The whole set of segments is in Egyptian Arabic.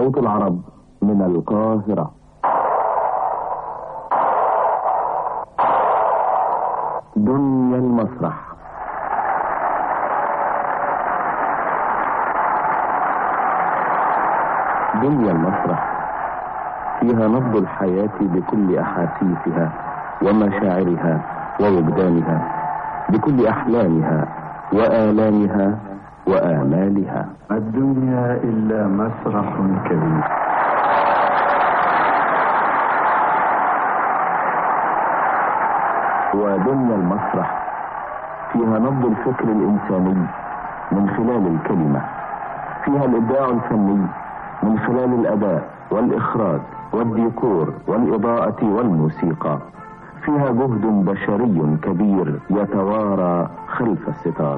صوت العرب من القاهرة دنيا المسرح دنيا المسرح فيها نبض الحياة بكل أحاسيسها ومشاعرها ووجدانها بكل أحلامها وآلامها وآمالها الدنيا إلا مسرح كبير ودنيا المسرح فيها نبض الفكر الإنساني من خلال الكلمة فيها الإبداع الفني من خلال الأداء والإخراج والديكور والإضاءة والموسيقى فيها جهد بشري كبير يتوارى خلف الستار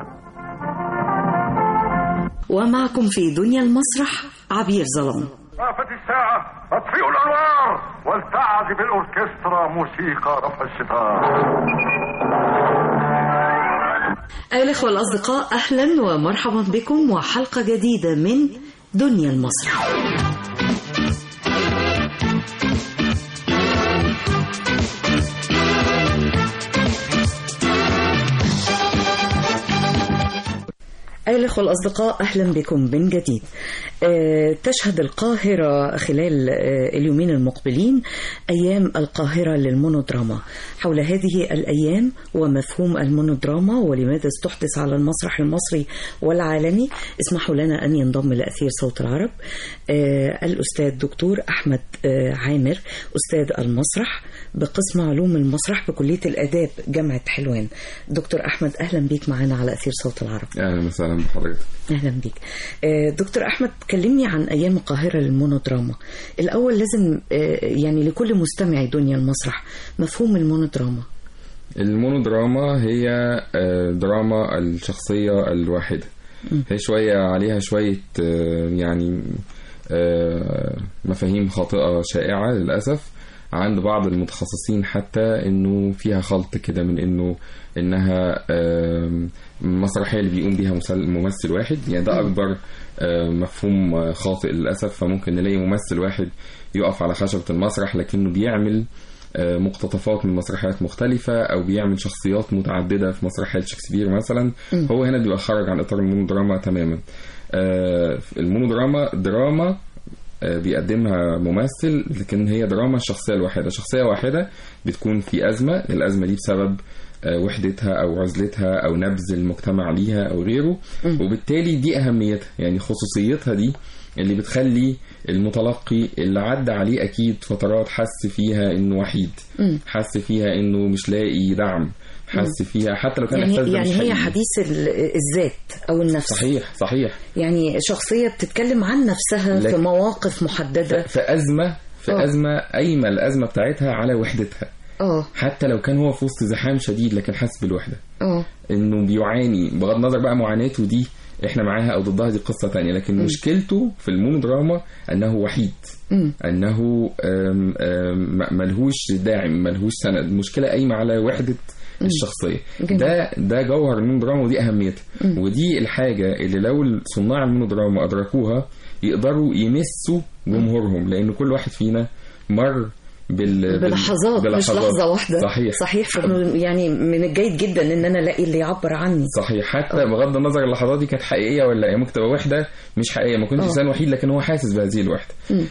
ومعكم في دنيا المسرح عبير ظلام طافت الساعة اطفئوا الأنوار ولتعزف الأوركسترا موسيقى رفع الستار أيها الأخوة الأصدقاء أهلا ومرحبا بكم وحلقة جديدة من دنيا المسرح أيها الأخوة الأصدقاء أهلا بكم من جديد آه، تشهد القاهرة خلال آه، اليومين المقبلين أيام القاهرة للمونودراما حول هذه الأيام ومفهوم المونودراما ولماذا استحدث على المسرح المصري والعالمي اسمحوا لنا أن ينضم لأثير صوت العرب آه، الأستاذ دكتور أحمد آه، عامر أستاذ المسرح بقسم علوم المسرح بكلية الآداب جامعة حلوان دكتور أحمد أهلا بيك معنا على أثير صوت العرب اهلا وسهلا بحضرتك اهلا بيك آه، دكتور احمد كلمني عن ايام القاهره للمونودراما الاول لازم آه، يعني لكل مستمعي دنيا المسرح مفهوم المونودراما المونودراما هي آه، دراما الشخصية الواحدة هي شوية عليها شوية آه، يعني آه، مفاهيم خاطئة شائعة للأسف عند بعض المتخصصين حتى انه فيها خلط كده من انه انها آم، مسرحيه اللي بيقوم بيها مسل- ممثل واحد يعني ده اكبر آه، مفهوم آه، خاطئ للاسف فممكن نلاقي ممثل واحد يقف على خشبه المسرح لكنه بيعمل آه، مقتطفات من مسرحيات مختلفة أو بيعمل شخصيات متعددة في مسرحيات شكسبير مثلا هو هنا بيبقى خرج عن إطار المونودراما تماما آه، المونودراما دراما آه، بيقدمها ممثل لكن هي دراما الشخصية الواحدة شخصية واحدة بتكون في أزمة الأزمة دي بسبب آه، وحدتها أو عزلتها أو نبذ المجتمع ليها أو غيره وبالتالي دي أهميتها يعني خصوصيتها دي اللي بتخلي المتلقي اللي عدى عليه أكيد فترات حس فيها إنه وحيد حس فيها إنه مش لاقي دعم حس فيها حتى لو كان يعني الإحساس ده يعني مش هي حقيقي. حديث ال- الذات او النفس صحيح صحيح يعني شخصيه بتتكلم عن نفسها في لكن- مواقف محدده في أزمة في آه. أزمة قايمة الأزمة بتاعتها على وحدتها اه حتى لو كان هو في وسط زحام شديد لكن حاسس بالوحدة اه انه بيعاني بغض النظر بقى معاناته دي احنا معاها او ضدها دي قصة تانية لكن مشكلته في المونودراما انه وحيد مم. انه آم، آم، م- ملهوش داعم ملهوش سند المشكلة قايمة على وحدة الشخصية جميل. ده ده جوهر المونودراما ودي اهميتها ودي الحاجة اللي لو صناع المونودراما ادركوها يقدروا يمسوا جمهورهم لان كل واحد فينا مر بال بال- بلحظات مش لحظه واحده صحيح صحيح فإنه يعني من الجيد جدا ان انا الاقي اللي يعبر عني صحيح حتى بغض النظر اللحظات دي كانت حقيقيه ولا هي ممكن تبقى وحده مش حقيقيه ما كنتش آه. انسان وحيد لكن هو حاسس بهذه الوحده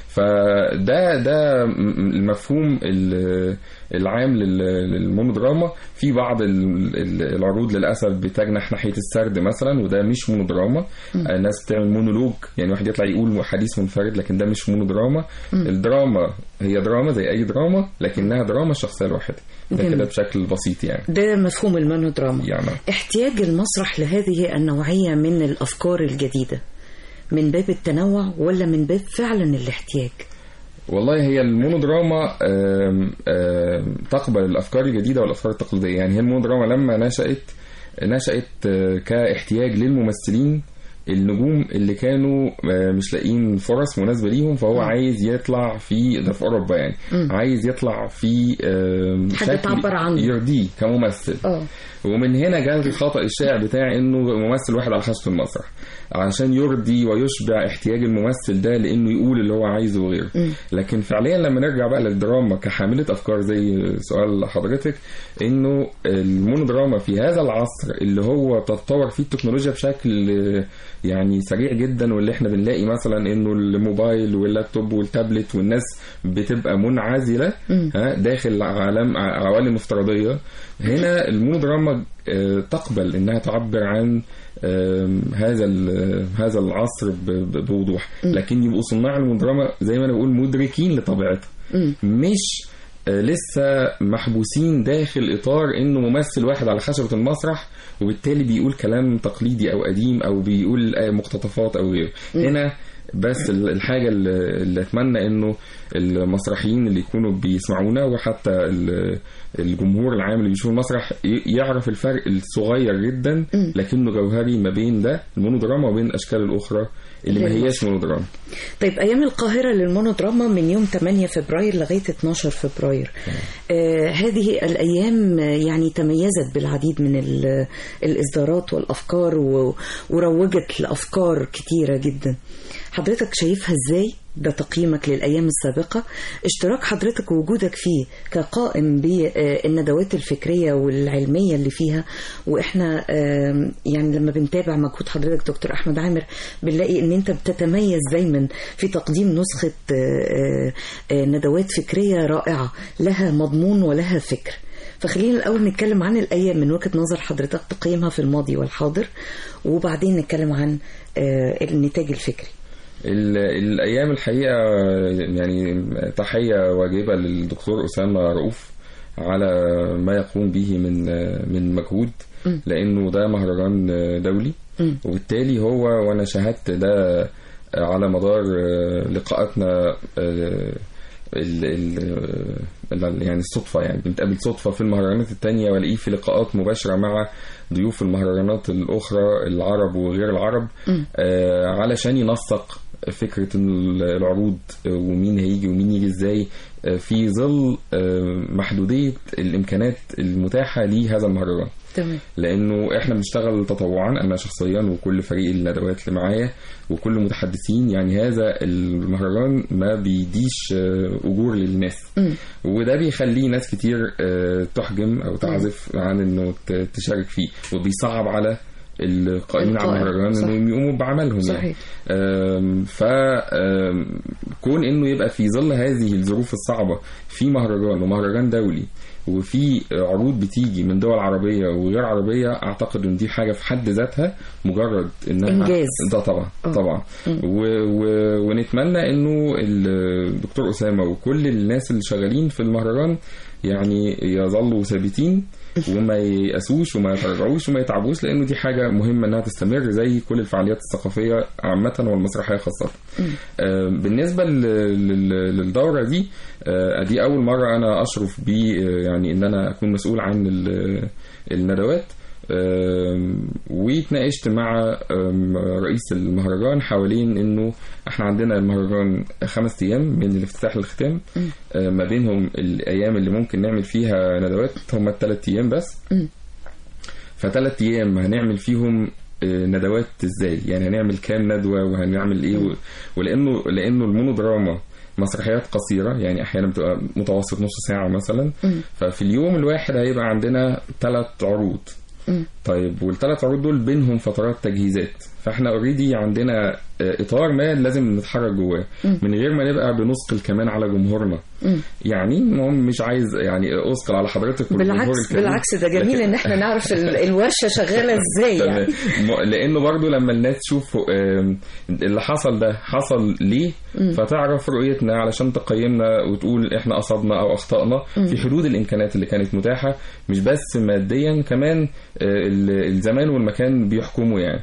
فده ده م- المفهوم ال- العام لل- للمونودراما في بعض ال- ال- العروض للاسف بتجنح ناحيه السرد مثلا وده مش مونودراما الناس بتعمل مونولوج يعني واحد يطلع يقول حديث منفرد لكن ده مش مونودراما الدراما هي دراما زي اي دراما لكنها دراما الشخصيه الواحده ده جميل. كده بشكل بسيط يعني ده مفهوم المونودراما يعني احتياج المسرح لهذه النوعية من الأفكار الجديدة من باب التنوع ولا من باب فعلا الاحتياج والله هي المونودراما آم، آم، تقبل الافكار الجديده والافكار التقليديه يعني هي المونودراما لما نشات نشات آه، كاحتياج للممثلين النجوم اللي كانوا آه، مش لاقيين فرص مناسبه ليهم فهو عايز يطلع في ده في اوروبا يعني عايز يطلع في آم، حاجة شكل تعبر عنه. يرضيه كممثل اه ومن هنا جاء الخطأ الشائع بتاع انه ممثل واحد على خشبة المسرح عشان يرضي ويشبع احتياج الممثل ده لانه يقول اللي هو عايزه وغيره لكن فعليا لما نرجع بقى للدراما كحاملة افكار زي سؤال حضرتك انه المونودراما في هذا العصر اللي هو تتطور فيه التكنولوجيا بشكل آه، يعني سريع جدا واللي احنا بنلاقي مثلا انه الموبايل واللابتوب والتابلت والناس بتبقى منعزلة ها داخل عالم عوالم افتراضية هنا المونودراما آه، تقبل انها تعبر عن آم، هذا ال- هذا العصر ب- ب- بوضوح لكن يبقوا صناع المونودراما زي ما انا بقول مدركين لطبيعتها مش آه، لسه محبوسين داخل اطار انه ممثل واحد على خشبه المسرح وبالتالي بيقول كلام تقليدي او قديم او بيقول آه، مقتطفات او غيره هنا بس ال- الحاجه اللي اللي اتمنى انه المسرحيين اللي يكونوا بيسمعونا وحتى ال- الجمهور العام اللي بيشوف المسرح ي- يعرف الفرق الصغير جدا لكنه جوهري ما بين ده المونودراما وبين الاشكال الاخرى اللي ما هياش مونودراما طيب أيام القاهرة للمونودراما من يوم 8 فبراير لغاية 12 فبراير آه هذه الأيام آه، يعني تميزت بالعديد من ال- الإصدارات والأفكار و- وروجت لأفكار كتيرة جدا حضرتك شايفها إزاي ده تقييمك للأيام السابقة اشتراك حضرتك ووجودك فيه كقائم بالندوات الفكرية والعلمية اللي فيها وإحنا آم، يعني لما بنتابع مجهود حضرتك دكتور أحمد عامر بنلاقي إن أنت بتتميز دايما في تقديم نسخة آه، آه، ندوات فكرية رائعة لها مضمون ولها فكر فخلينا الأول نتكلم عن الأيام من وجهة نظر حضرتك تقييمها في الماضي والحاضر وبعدين نتكلم عن آه، النتاج الفكري ال- الايام الحقيقه يعني تحيه واجبه للدكتور اسامه رؤوف على ما يقوم به من من مجهود لانه ده مهرجان دولي وبالتالي هو وانا شاهدت ده على مدار لقاءاتنا ال ال يعني الصدفة يعني بنتقابل صدفة في المهرجانات التانية والاقيه في لقاءات مباشرة مع ضيوف المهرجانات الأخرى العرب وغير العرب آه علشان ينسق فكرة العروض ومين هيجي ومين يجي ازاي آه في ظل آه محدودية الإمكانات المتاحة لهذا المهرجان تمام لانه احنا بنشتغل تطوعا انا شخصيا وكل فريق الندوات اللي معايا وكل متحدثين يعني هذا المهرجان ما بيديش آه، اجور للناس وده بيخليه ناس كتير آه، تحجم او تعزف عن انه ت- تشارك فيه وبيصعب على القائمين على القائم، المهرجان صح. انهم يقوموا بعملهم يعني صحيح. ف آم، كون انه يبقى في ظل هذه الظروف الصعبه في مهرجان ومهرجان دولي وفي عروض بتيجي من دول عربيه وغير عربيه اعتقد ان دي حاجه في حد ذاتها مجرد انها إنجاز. ده طبعا آه. طبعا و... و... ونتمنى انه الدكتور اسامه وكل الناس اللي شغالين في المهرجان يعني يظلوا ثابتين وما ييأسوش وما يتراجعوش وما يتعبوش لانه دي حاجه مهمه انها تستمر زي كل الفعاليات الثقافيه عامه والمسرحيه خاصه. آه، بالنسبه لل- لل- للدوره دي آه، دي اول مره انا اشرف ب يعني ان انا اكون مسؤول عن ال- الندوات آم، واتناقشت مع آم، رئيس المهرجان حوالين انه احنا عندنا المهرجان خمس ايام من الافتتاح للختام آه، ما بينهم الايام اللي ممكن نعمل فيها ندوات هم الثلاث ايام بس فثلاث ايام هنعمل فيهم آه، ندوات ازاي يعني هنعمل كام ندوه وهنعمل ايه و... ولانه لانه المونودراما مسرحيات قصيره يعني احيانا بتبقى متوسط نص ساعه مثلا ففي اليوم الواحد هيبقى عندنا ثلاث عروض طيب والثلاث عروض دول بينهم فترات تجهيزات فاحنا اوريدي عندنا آه، اطار ما لازم نتحرك جواه من غير ما نبقى بنثقل كمان على جمهورنا يعني المهم مش عايز يعني اثقل على حضرتك والجمهور بالعكس الكريم. بالعكس ده جميل لكن- ان احنا نعرف ال- الورشه شغاله ازاي يعني تمام. م- لانه برضو لما الناس تشوف آم، اللي حصل ده حصل ليه فتعرف رؤيتنا علشان تقيمنا وتقول احنا قصدنا او اخطأنا في حدود الامكانيات اللي كانت متاحه مش بس ماديا كمان آه، ال- الزمان والمكان بيحكموا يعني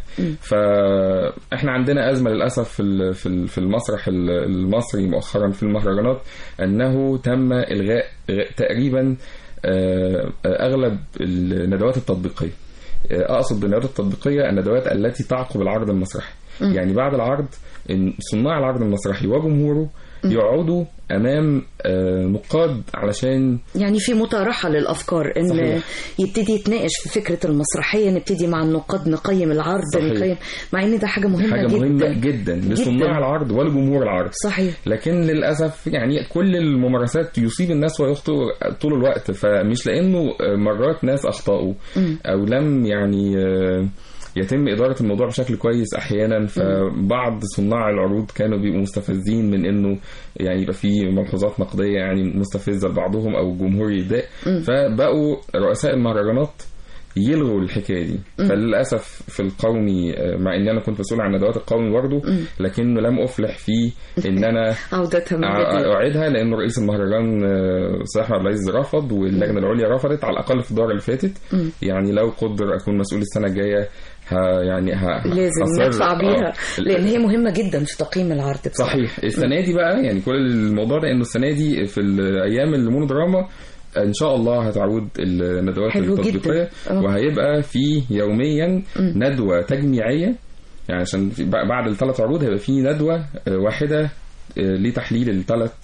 فاحنا عندنا ازمه للاسف في ال- في ال- في المسرح ال- المصري مؤخرا في المهرجانات انه تم الغاء غ- تقريبا آه، اغلب الندوات التطبيقيه آه، اقصد بالندوات التطبيقيه الندوات التي تعقب العرض المسرحي يعني بعد العرض إن صناع العرض المسرحي وجمهوره يقعدوا امام آه، نقاد علشان يعني في مطارحة للأفكار إن صحيح. يبتدي يتناقش في فكرة المسرحية نبتدي مع النقاد نقيم العرض صحيح. نقيم مع إن ده حاجة مهمة حاجه جدا مهمه جدا لصناع العرض ولجمهور العرض صحيح لكن للاسف يعني كل الممارسات يصيب الناس ويخطئ طول الوقت فمش لانه مرات ناس اخطاوا او لم يعني آه، يتم إدارة الموضوع بشكل كويس أحيانا فبعض صناع العروض كانوا بيبقوا مستفزين من إنه يعني يبقى في ملحوظات نقدية يعني مستفزة لبعضهم أو الجمهور يتضايق فبقوا رؤساء المهرجانات يلغوا الحكايه دي فللاسف في القومي آه، مع ان انا كنت مسؤول عن ندوات القومي برضه لكنه لم افلح في ان انا عودتها من أع- جديد اعيدها لانه رئيس المهرجان آه، صالح عبد العزيز رفض واللجنه العليا رفضت على الاقل في الدوره اللي فاتت يعني لو قدر اكون مسؤول السنه الجايه ها يعني ها لازم هصر- ندفع بيها آه. لأن هي مهمة جدا في تقييم العرض بصراحة. صحيح السنه دي بقى يعني كل الموضوع ده انه السنه دي في الايام المونودراما ان شاء الله هتعود الندوات حلو جدا. التطبيقيه آه. وهيبقى في يوميا ندوه تجميعيه يعني عشان في- بع- بعد الثلاث عروض هيبقى في ندوه آه، واحده آه، لتحليل الثلاث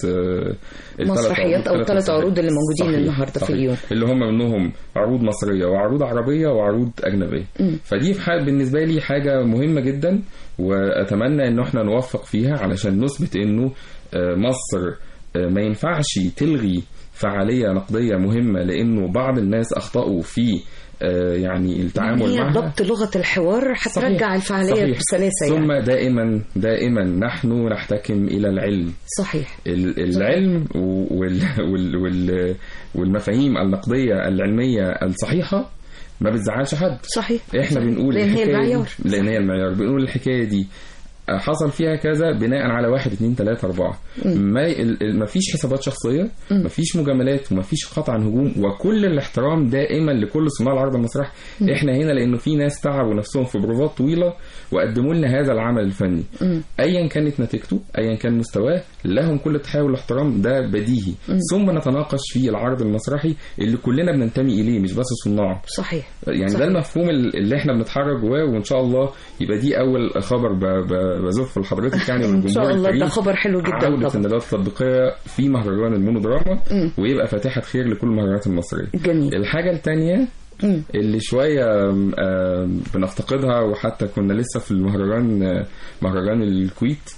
مسرحيات أو الثلاث عروض اللي موجودين النهاردة في اليوم. اللي هم منهم عروض مصريه وعروض عربيه وعروض اجنبيه فدي في حال بالنسبه لي حاجه مهمه جدا واتمنى ان احنا نوفق فيها علشان نثبت انه آه، مصر آه، ما ينفعش تلغي فعاليه نقديه مهمه لانه بعض الناس اخطاوا في آه، يعني التعامل هي معها ضبط لغة الحوار هترجع صحيح. الفعالية صحيح. بسلاسة ثم يعني دائما دائما نحن نحتكم الى العلم صحيح ال- العلم وال وال وال والمفاهيم النقديه العلميه الصحيحه ما بتزعلش حد صحيح احنا بنقول لأن هي الحكاية دي- المعيار لان هي المعيار بنقول الحكايه دي آه، حصل فيها كذا بناء على واحد اتنين تلاته اربعه ما ال- ال- ما فيش حسابات شخصيه ما فيش مجاملات وما فيش قطع هجوم وكل الاحترام دائما لكل صناع العرض المسرحي احنا هنا لانه في ناس تعبوا نفسهم في بروفات طويله وقدموا لنا هذا العمل الفني ايا كانت نتيجته ايا كان مستواه لهم كل التحيه والاحترام ده بديهي ثم نتناقش في العرض المسرحي اللي كلنا بننتمي اليه مش بس صناعه صحيح يعني صحيح. ده المفهوم ال- اللي احنا بنتحرك جواه وان شاء الله يبقى دي اول خبر ب- ب- بزف لحضرتك يعني إن والجمهور شاء الله الكريم ده خبر حلو جدا عودة طبعا الندوات التطبيقية في مهرجان المونودراما ويبقى فاتحة خير لكل المهرجانات المصرية جميل الحاجة التانية مم. اللي شوية آم، آم، بنفتقدها وحتى كنا لسه في المهرجان آه، مهرجان الكويت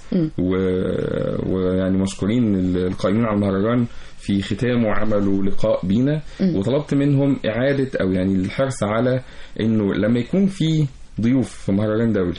و- ويعني مشكورين القائمين على المهرجان في ختامه عملوا لقاء بينا وطلبت منهم إعادة أو يعني الحرص على إنه لما يكون في ضيوف في مهرجان دولي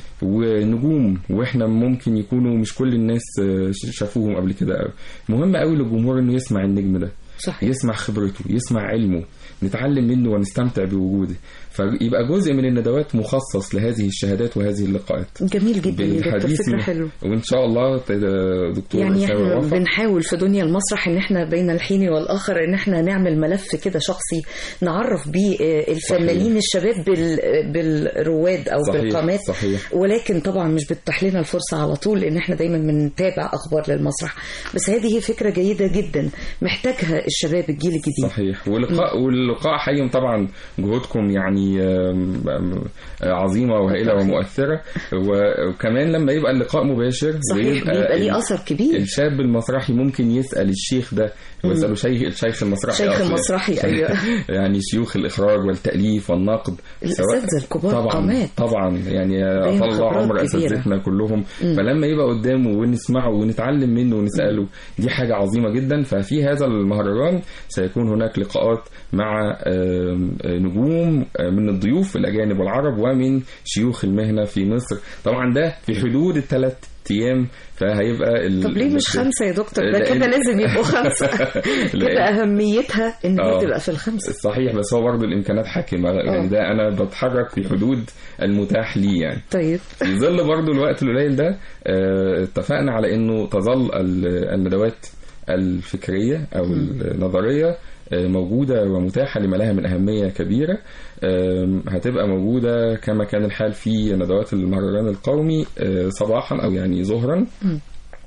ونجوم واحنا ممكن يكونوا مش كل الناس آه، شافوهم قبل كده قوي مهم قوي للجمهور انه يسمع النجم ده صحيح يسمع خبرته يسمع علمه نتعلم منه ونستمتع بوجوده فيبقى جزء من الندوات مخصص لهذه الشهادات وهذه اللقاءات جميل جدا يا دكتور بالحديث فكرة من- حلوة وان شاء الله ت- دكتور يعني أسامة احنا وفق. بنحاول في دنيا المسرح ان احنا بين الحين والاخر ان احنا نعمل ملف كده شخصي نعرف بيه آه، الفنانين الشباب بال بالرواد او صحيح، بالقامات صحيح. ولكن طبعا مش بتتاح لنا الفرصه على طول ان احنا دايما بنتابع اخبار للمسرح بس هذه فكره جيده جدا محتاجها الشباب الجيل الجديد صحيح ولقاء واللقاء حي طبعا جهودكم يعني آم، آم، عظيمه وهائله ومؤثره وكمان لما يبقى اللقاء مباشر صحيح بيبقى ليه ال- اثر كبير الشاب المسرحي ممكن يسال الشيخ ده ويساله شيخ الشيخ المسرحي شيخ أقصد. المسرحي، أيوة. يعني شيوخ الاخراج والتاليف والنقد الأساتذة الكبار طبعا قامات. طبعا يعني ليهم طال الله خبرات عمر كبيرة. اساتذتنا كلهم فلما يبقى قدامه ونسمعه ونتعلم منه ونساله دي حاجه عظيمه جدا ففي هذا المهرجان سيكون هناك لقاءات مع آم، آه، نجوم آه، من الضيوف الاجانب والعرب ومن شيوخ المهنه في مصر طبعا ده في حدود الثلاث ايام فهيبقى ال- طب ليه مش ال- خمسة يا دكتور ده لأن- كده لازم يبقوا خمسة كده لأن- أهميتها إن هي آه. تبقى في الخمسة صحيح بس هو برضه الامكانات حاكمه يعني ده انا بتحرك في حدود المتاح لي يعني طيب في ظل برضو الوقت القليل ده آه، اتفقنا على انه تظل ال- الندوات الفكريه او النظريه آه، موجودة ومتاحة لما لها من أهمية كبيرة آم، هتبقى موجودة كما كان الحال في ندوات المهرجان القومي آه، صباحا أو يعني ظهرا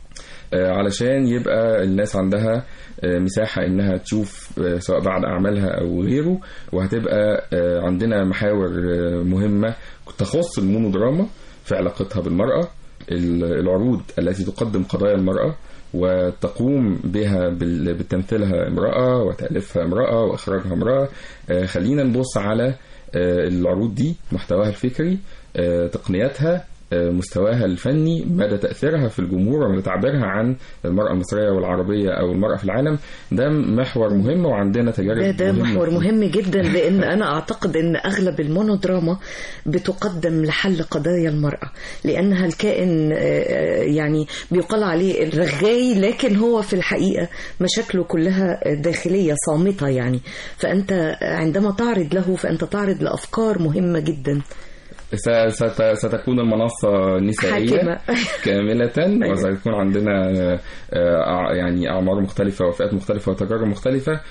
آه، علشان يبقى الناس عندها آه، مساحة إنها تشوف آه، سواء بعد أعمالها أو غيره وهتبقى آه، عندنا محاور آه، مهمة تخص المونودراما في علاقتها بالمرأة ال- العروض التي تقدم قضايا المرأة وتقوم بها بال- بتمثيلها امرأة وتأليفها امرأة وإخراجها امرأة آه، خلينا نبص على آه، العروض دي محتواها الفكري آه، تقنياتها آه، مستواها الفني مدى تأثيرها في الجمهور ومدى تعبيرها عن المرأة المصرية والعربية أو المرأة في العالم ده محور مهم وعندنا تجارب ده ده مهمة محور فيه. مهم جدا لان انا اعتقد ان اغلب المونودراما بتقدم لحل قضايا المراه لانها الكائن آه، يعني بيقال عليه الرغاي لكن هو في الحقيقه مشاكله كلها داخليه صامته يعني فانت عندما تعرض له فانت تعرض لافكار مهمه جدا س- ست- ستكون المنصة نسائية حاكمة. كاملة أيوة. وسيكون عندنا آه، آه، يعني أعمار مختلفة وفئات مختلفة وتجارب مختلفة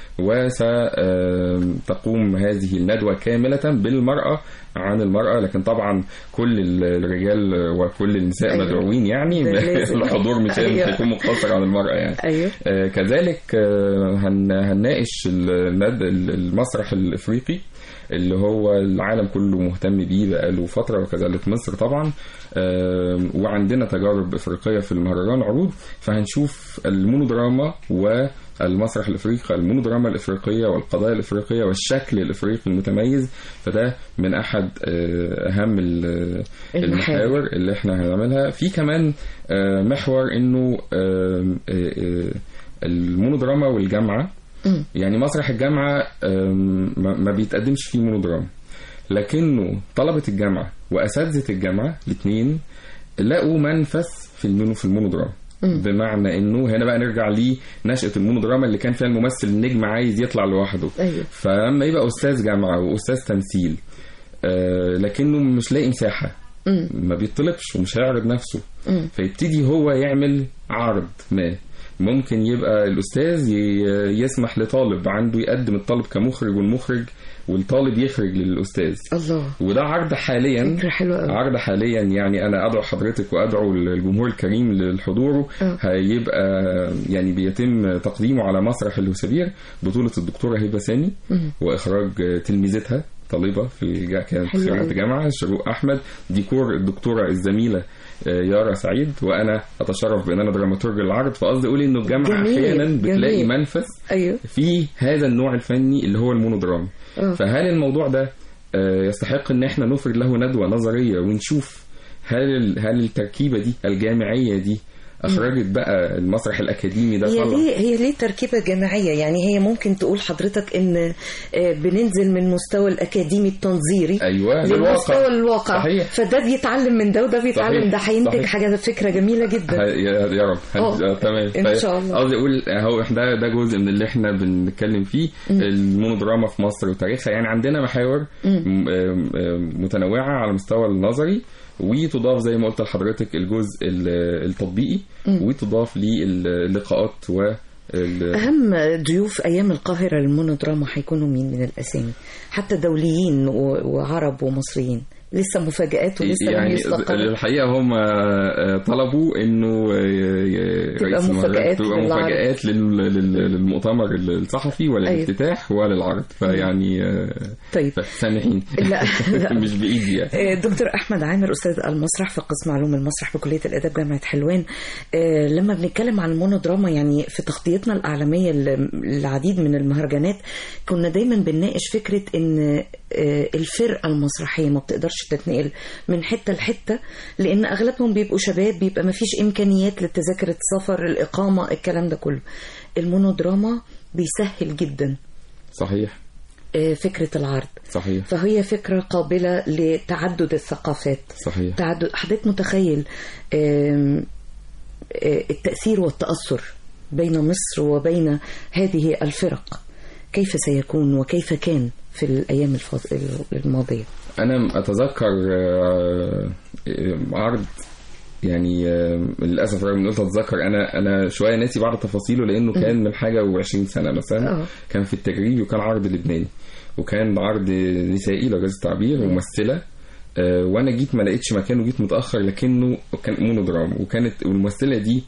وستقوم هذه الندوة كاملة بالمرأة عن المرأة لكن طبعا كل ال- الرجال وكل النساء أيوة. مدعوين يعني ده لازم. الحضور مش أيوة. مش هيكون مقتصر على المرأة يعني ايوه آه، كذلك آه، هن- هنناقش الند- المسرح الافريقي اللي هو العالم كله مهتم بيه بقاله فترة وكذلك مصر طبعا آه، وعندنا تجارب إفريقية في المهرجان عروض فهنشوف المونودراما والمسرح الإفريقي المونودراما الإفريقية والقضايا الإفريقية والشكل الإفريقي المتميز فده من أحد آه، أهم ال- المحاور. المحاور اللي احنا هنعملها في كمان آه، محور انه آه، آه، آه، المونودراما والجامعه مم. يعني مسرح الجامعه آم، ما ما بيتقدمش فيه مونودراما لكنه طلبه الجامعه واساتذه الجامعه الاثنين لقوا منفس في المونو في المونودراما بمعنى انه هنا بقى نرجع لنشأة المونودراما اللي كان فيها الممثل النجم عايز يطلع لوحده ايوه فلما يبقى استاذ جامعه واستاذ تمثيل آه، لكنه مش لاقي مساحه مم. ما بيطلبش ومش هيعرض نفسه مم. فيبتدي هو يعمل عرض ما ممكن يبقى الأستاذ ي- يسمح لطالب عنده يقدم الطالب كمخرج والمخرج والطالب يخرج للأستاذ الله وده عرض حاليا فكره حلوه قوي عرض حاليا يعني انا ادعو حضرتك وادعو الجمهور الكريم لحضوره آه. هيبقى يعني بيتم تقديمه على مسرح الهوسبير بطوله الدكتوره هبه سامي مم. واخراج تلميذتها طالبه في الجا... كانت حلو خريجه أوي. جامعه شروق احمد ديكور الدكتوره الزميله آه، يارا سعيد وانا اتشرف بان انا دراماتورج العرض فقصدي اقول انه الجامعه جميل، احيانا بتلاقي جميل. منفس ايوه في هذا النوع الفني اللي هو المونودراما آه. فهل الموضوع ده آه، يستحق ان احنا نفرد له ندوه نظريه ونشوف هل ال- هل التركيبه دي الجامعيه دي اخرجت بقى المسرح الاكاديمي ده هي طلع ليه هي ليه تركيبه جماعيه يعني هي ممكن تقول حضرتك ان آه، بننزل من مستوى الاكاديمي التنظيري ايوه للمستوى للواقع الواقع صحيح. فده بيتعلم من ده وده بيتعلم صحيح. ده هينتج صحيح. حاجه فكره جميله جدا ه- يا يا رب هن- آه. آه، تمام إن طيب، شاء الله. قصدي اقول اهو ده ده جزء من اللي احنا بنتكلم فيه المونودراما في مصر وتاريخها يعني عندنا محاور م- آم- آم متنوعه على المستوى النظري وتضاف زي ما قلت لحضرتك الجزء ال- التطبيقي وتضاف للقاءات و ال- اهم ضيوف ايام القاهره للمونودراما هيكونوا مين من الاسامي حتى دوليين و- وعرب ومصريين لسه مفاجآت ولسه لم يعني يستقر الحقيقه هم آه، طلبوا انه آه، ي- تبقى رئيس المهرجان مفاجآت تبقى للعرض. مفاجآت لل- لل- للمؤتمر الصحفي وللافتتاح وللعرض فيعني آه، طيب سامحين لا لا مش بايدي يعني آه، دكتور احمد عامر استاذ المسرح في قسم علوم المسرح بكليه الاداب جامعه حلوان آه، لما بنتكلم عن المونودراما يعني في تغطيتنا الاعلاميه ل- للعديد من المهرجانات كنا دايما بنناقش فكره ان آه، الفرقه المسرحيه ما بتقدرش تتنقل من حته لحته لان اغلبهم بيبقوا شباب بيبقى ما فيش امكانيات لتذاكر السفر الاقامه الكلام ده كله المونودراما بيسهل جدا صحيح آه، فكره العرض صحيح فهي فكرة قابلة لتعدد الثقافات صحيح تعدد حضرتك متخيل آم، آه، التأثير والتأثر بين مصر وبين هذه الفرق كيف سيكون وكيف كان في الأيام الفاض- الماضية انا اتذكر آه، آه، عرض يعني آه، للاسف رغم اني قلت اتذكر انا انا شويه ناسي بعض تفاصيله لانه كان من حاجه و20 سنه مثلا آه. كان في التجريبي وكان عرض لبناني وكان عرض نسائي لو جاز التعبير وممثله آه، وانا جيت ما لقيتش مكان وجيت متاخر لكنه كان مونودراما وكانت والممثله دي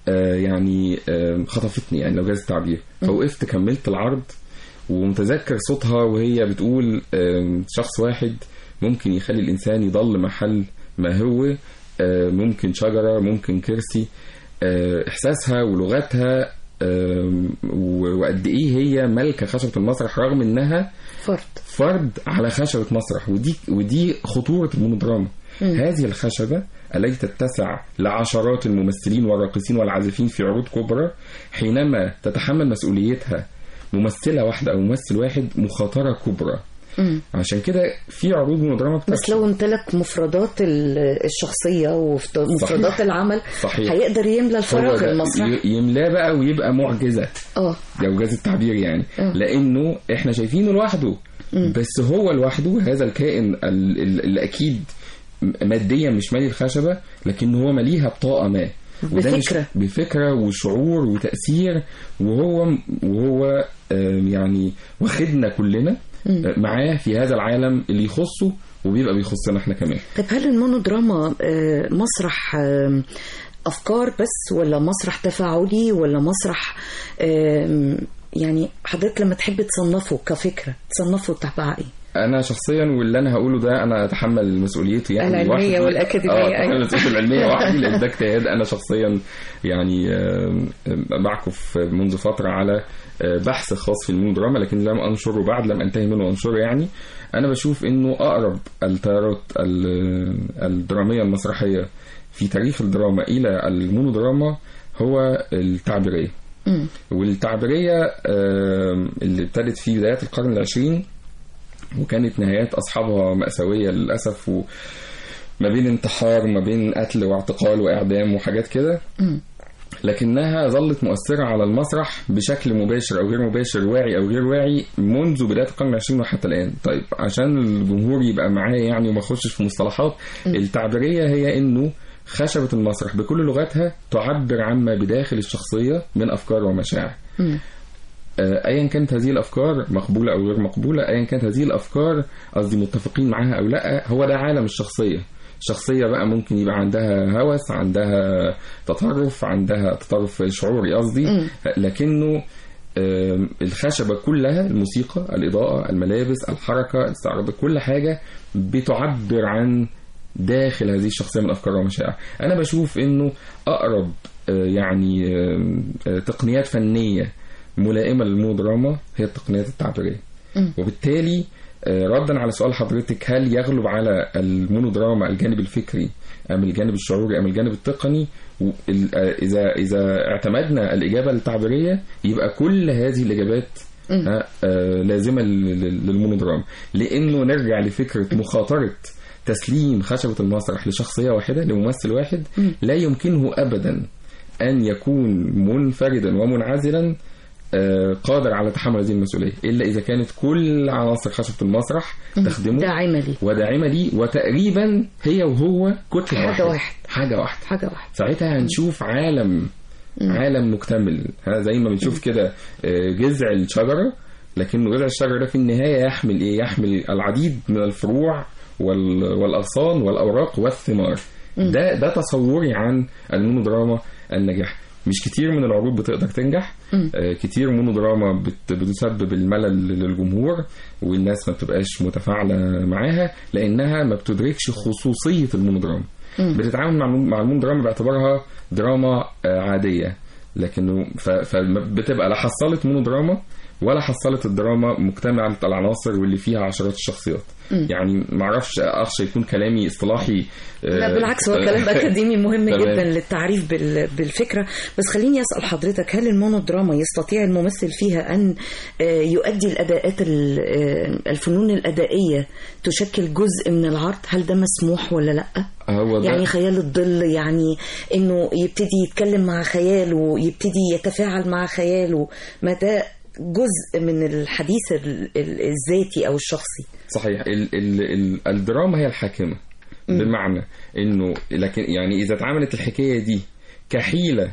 آه، يعني آه، خطفتني يعني لو جاز التعبير فوقفت كملت العرض ومتذكر صوتها وهي بتقول آه، شخص واحد ممكن يخلي الإنسان يضل محل ما هو آه، ممكن شجرة ممكن كرسي آه، إحساسها ولغتها آم، و- وقد إيه هي ملكة خشبة المسرح رغم إنها فرد فرد على خشبة مسرح ودي ودي خطورة المونودراما هذه الخشبة التي تتسع لعشرات الممثلين والراقصين والعازفين في عروض كبرى حينما تتحمل مسؤوليتها ممثلة واحدة أو ممثل واحد مخاطرة كبرى عشان كده في عروض مونودراما بس بتفشل لو امتلك مفردات ال- الشخصية ومفردات العمل صحيح. هيقدر يملى هو الفراغ ده المسرح ي- يملاه بقى ويبقى معجزة اه لو جاز التعبير يعني لانه احنا شايفينه لوحده بس هو لوحده هذا الكائن ال- ال- اللي اكيد ماديا مش مالي الخشبه لكن هو ماليها بطاقه ما وده مش- بفكرة. بفكره وشعور وتاثير وهو وهو آم، يعني واخدنا كلنا آه، معاه في هذا العالم اللي يخصه وبيبقى بيخصنا احنا كمان طب هل المونودراما آه، مسرح آم، أفكار بس ولا مسرح تفاعلي ولا مسرح آم، يعني حضرتك لما تحب تصنفه كفكرة تصنفه تبع ايه؟ انا شخصيا واللي انا هقوله ده انا اتحمل مسؤوليته يعني العلمية لوحدي. والأكاديمية، اه أيوة. اتحمل مسؤوليته العلميه وحدي لان ده اجتهاد انا شخصيا يعني آم، آم، بعكف منذ فتره على آه، بحث خاص في المونودراما لكن لم انشره بعد لم انتهي منه انشره يعني انا بشوف انه اقرب التيارات ال- الدراميه المسرحيه في تاريخ الدراما الى المونودراما هو التعبيريه والتعبيرية آم، اللي ابتدت في بدايات القرن العشرين وكانت نهايات أصحابها مأساوية للأسف و ما بين انتحار وما بين قتل واعتقال وإعدام وحاجات كده لكنها ظلت مؤثرة على المسرح بشكل مباشر أو غير مباشر واعي أو غير واعي منذ بداية القرن العشرين وحتى الآن طيب عشان الجمهور يبقى معايا يعني وما يخشش في مصطلحات التعبيرية هي إنه خشبة المسرح بكل لغاتها تعبر عما بداخل الشخصية من أفكار ومشاعر آه، ايا كانت هذه الافكار مقبوله او غير مقبوله ايا كانت هذه الافكار قصدي متفقين معاها او لا هو ده عالم الشخصيه الشخصية بقى ممكن يبقى عندها هوس عندها تطرف عندها تطرف شعوري قصدي لكنه آم، الخشبة كلها الموسيقى الإضاءة الملابس الحركة الاستعراض كل حاجة بتعبر عن داخل هذه الشخصية من أفكار ومشاعر أنا بشوف أنه أقرب آه، يعني آم، آه، تقنيات فنية ملائمة للمودراما هي التقنيات التعبيرية وبالتالي آه، ردا على سؤال حضرتك هل يغلب على المونودراما الجانب الفكري ام الجانب الشعوري ام الجانب التقني و- ال- آه، اذا اذا اعتمدنا الاجابه التعبيريه يبقى كل هذه الاجابات آه، آه، لازمه لل- لل- للمونودراما لانه نرجع لفكره مخاطره تسليم خشبه المسرح لشخصيه واحده لممثل واحد لا يمكنه ابدا ان يكون منفردا ومنعزلا آه، قادر على تحمل هذه المسؤوليه الا اذا كانت كل عناصر خشبه المسرح تخدمه داعمة لي وداعمه ليه وتقريبا هي وهو كتله حاجة واحده واحد. حاجه واحده حاجة واحدة ساعتها هنشوف عالم عالم مكتمل ها زي ما بنشوف كده آه، جذع الشجره لكنه جذع الشجره ده في النهايه يحمل ايه يحمل العديد من الفروع وال- والاغصان والاوراق والثمار ده ده تصوري عن المونودراما الناجحه مش كتير من العروض بتقدر تنجح آه، كتير مونودراما بت- بتسبب الملل للجمهور والناس ما بتبقاش متفاعله معاها لانها ما بتدركش خصوصيه المونودراما بتتعامل مع المون- مع المونودراما باعتبارها دراما آه، عاديه لكنه ف- فبتبقى لا حصلت مونودراما ولا حصلت الدراما مجتمعة العناصر واللي فيها عشرات الشخصيات يعني معرفش اخشى يكون كلامي اصطلاحي لا آه، بالعكس هو آه، كلام أكاديمي مهم تمام. جدا للتعريف بال- بالفكرة بس خليني أسأل حضرتك هل المونودراما يستطيع الممثل فيها أن آه، يؤدي الأداءات ال- آه، الفنون الأدائية تشكل جزء من العرض هل ده مسموح ولا لأ؟ هو ده يعني خيال الظل يعني انه يبتدي يتكلم مع خياله يبتدي يتفاعل مع خياله ما ده جزء من الحديث ال- ال- الذاتي او الشخصي صحيح ال ال ال الدراما هي الحاكمة بمعنى انه لكن يعني اذا اتعملت الحكاية دي كحيلة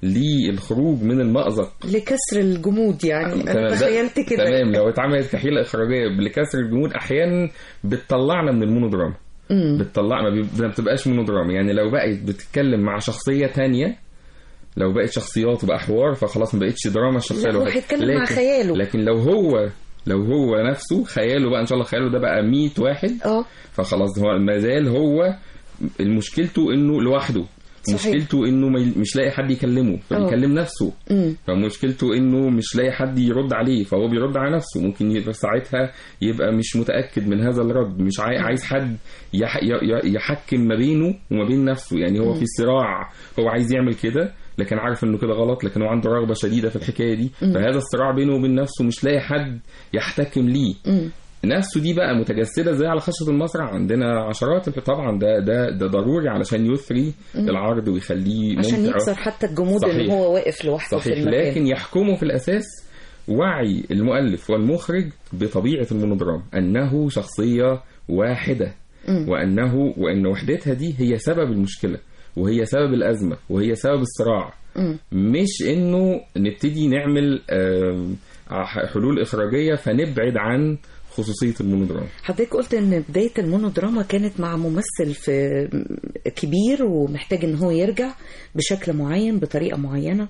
للخروج من المأزق لكسر الجمود يعني تمام، انا ده- تخيلت كده تمام لو اتعملت كحيلة إخراجية لكسر الجمود أحيانا بتطلعنا من المونودراما بتطلع ما بي- ما بتبقاش مونودراما يعني لو بقت بتتكلم مع شخصية تانية لو بقت شخصيات وبقى حوار فخلاص ما بقتش دراما الشخصيه لا، هو الواحدة. هيتكلم مع لكن- خياله. لكن لو هو لو هو نفسه خياله بقى ان شاء الله خياله ده بقى 100 واحد اه فخلاص هو ما زال هو مشكلته انه لوحده صحيح. مشكلته انه ما ي- مش لاقي حد يكلمه فبيكلم نفسه امم فمشكلته انه مش لاقي حد يرد عليه فهو بيرد على نفسه ممكن يبقى ساعتها يبقى مش متاكد من هذا الرد مش عاي- عايز حد يح ي- ي- يحكم ما بينه وما بين نفسه يعني هو في صراع هو عايز يعمل كده لكن عارف انه كده غلط لكن هو عنده رغبه شديده في الحكايه دي فهذا الصراع بينه وبين نفسه مش لاقي حد يحتكم ليه نفسه دي بقى متجسده زي على خشبه المسرح عندنا عشرات طبعا ده ده ده ضروري علشان يثري العرض ويخليه عشان ممتع يكسر حتى الجمود صحيح. ان هو واقف لوحده في صحيح المكان لكن يحكمه في الأساس وعي المؤلف والمخرج بطبيعة المونودرام أنه شخصية واحدة وأنه وأن وحدتها دي هي سبب المشكلة وهي سبب الأزمة وهي سبب الصراع مش إنه نبتدي نعمل آم، حلول إخراجية فنبعد عن خصوصية المونودرام حضرتك قلت ان بدايه المونودراما كانت مع ممثل في كبير ومحتاج ان هو يرجع بشكل معين بطريقه معينه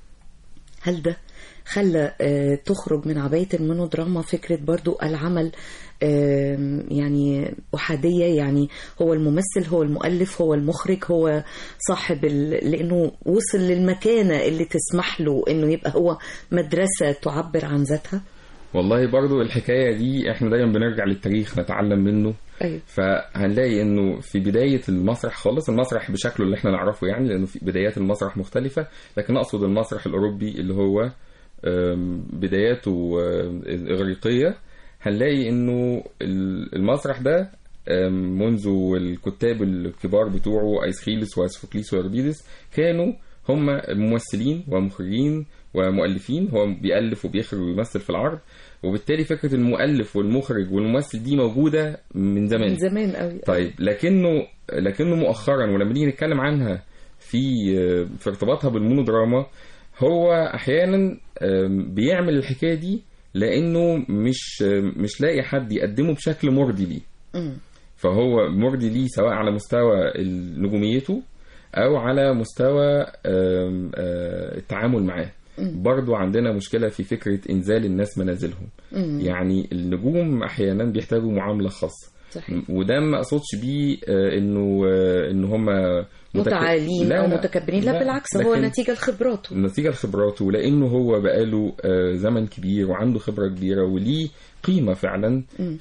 هل ده خلى آه، تخرج من عبايه المونودراما فكره برضو العمل آم، يعني احاديه يعني هو الممثل هو المؤلف هو المخرج هو صاحب ال... لانه وصل للمكانه اللي تسمح له انه يبقى هو مدرسه تعبر عن ذاتها والله برضو الحكاية دي احنا دايما بنرجع للتاريخ نتعلم منه ايوه فهنلاقي انه في بدايه المسرح خالص المسرح بشكله اللي احنا نعرفه يعني لانه في بدايات المسرح مختلفه لكن اقصد المسرح الاوروبي اللي هو آم، بداياته آم، الاغريقيه هنلاقي انه ال- المسرح ده آم، منذ الكتاب الكبار بتوعه ايسخيلس واسفوكليس واربيدس كانوا هم ممثلين ومخرجين ومؤلفين هو بيألف وبيخرج ويمثل في العرض وبالتالي فكره المؤلف والمخرج والممثل دي موجوده من زمان من زمان قوي طيب لكنه لكنه مؤخرا ولما نيجي نتكلم عنها في في ارتباطها بالمونودراما هو احيانا آم، بيعمل الحكايه دي لانه مش آم، مش لاقي حد يقدمه بشكل مرضي ليه مم. فهو مرضي ليه سواء على مستوى ال- نجوميته او على مستوى آم، آه، التعامل معاه برضو عندنا مشكلة في فكرة إنزال الناس منازلهم يعني النجوم أحيانا بيحتاجوا معاملة خاصة صحيح. وده ما اقصدش بيه آه، انه آه، ان هم متعالين او متكبرين لا, بالعكس هو لكن نتيجه لخبراته نتيجة لخبراته لأنه هو بقاله آه، زمن كبير وعنده خبرة كبيرة وليه قيمة فعلا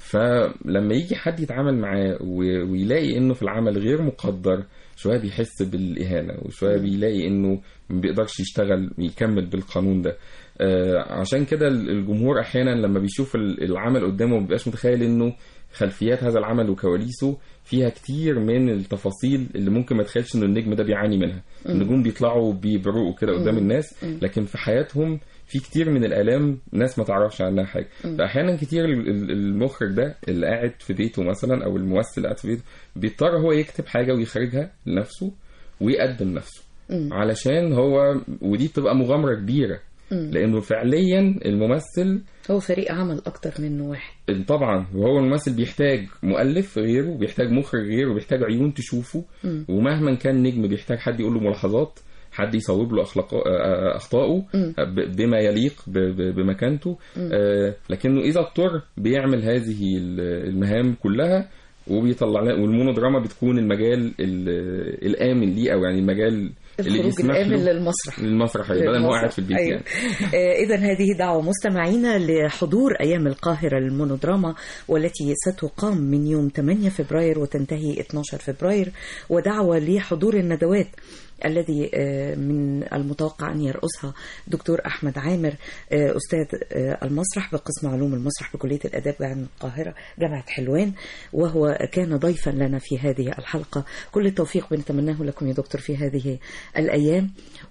فلما يجي حد يتعامل معاه و- ويلاقي انه في العمل غير مقدر شوية بيحس بالإهانة وشوية بيلاقي انه ما بيقدرش يشتغل يكمل بالقانون ده آه، عشان كده الجمهور احيانا لما بيشوف ال- العمل قدامه ما بيبقاش متخيل انه خلفيات هذا العمل وكواليسه فيها كتير من التفاصيل اللي ممكن ما تخيلش انه النجم ده بيعاني منها النجوم بيطلعوا بيبرقوا كده قدام الناس لكن في حياتهم في كتير من الالام ناس ما تعرفش عنها حاجه فاحيانا كتير ال- ال- المخرج ده اللي قاعد في بيته مثلا او الممثل اللي قاعد في بيته بيضطر هو يكتب حاجه ويخرجها لنفسه ويقدم نفسه علشان هو ودي بتبقى مغامره كبيره لانه فعليا الممثل هو فريق عمل اكتر منه واحد طبعا وهو الممثل بيحتاج مؤلف غيره بيحتاج مخرج غيره بيحتاج عيون تشوفه ومهما كان نجم بيحتاج حد يقول له ملاحظات حد يصوب له أخلاق آه، اخطائه ب- بما يليق ب- ب- بمكانته آه، لكنه اذا اضطر بيعمل هذه ال- المهام كلها وبيطلع لنا والمونودراما بتكون المجال ال- الامن ليه او يعني المجال اللي الخروج بيسمح الامن له للمسرح للمسرح بدل ما هو قاعد في البيت أيوة. يعني إذا هذه دعوة مستمعينا لحضور أيام القاهرة للمونودراما والتي ستقام من يوم 8 فبراير وتنتهي 12 فبراير ودعوة لحضور الندوات الذي آه، من المتوقع أن يرأسها دكتور أحمد عامر آه، أستاذ آه، المسرح بقسم علوم المسرح بكلية الآداب جامعة القاهرة جامعة حلوان وهو كان ضيفا لنا في هذه الحلقة كل التوفيق بنتمناه لكم يا دكتور في هذه الأيام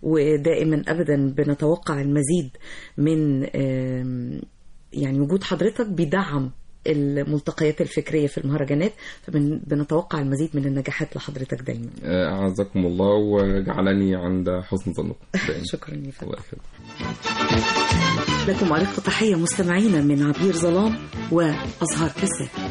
ودائما أبدا بنتوقع المزيد من آم، يعني وجود حضرتك بدعم الملتقيات الفكرية في المهرجانات فبنتوقع المزيد من النجاحات لحضرتك دايما آه، أعزكم الله وجعلني عند حسن ظنكم دائما. شكرا يا فندم الله يخليك لكم أرق تحية مستمعينا من عبير ظلام وأزهار كساد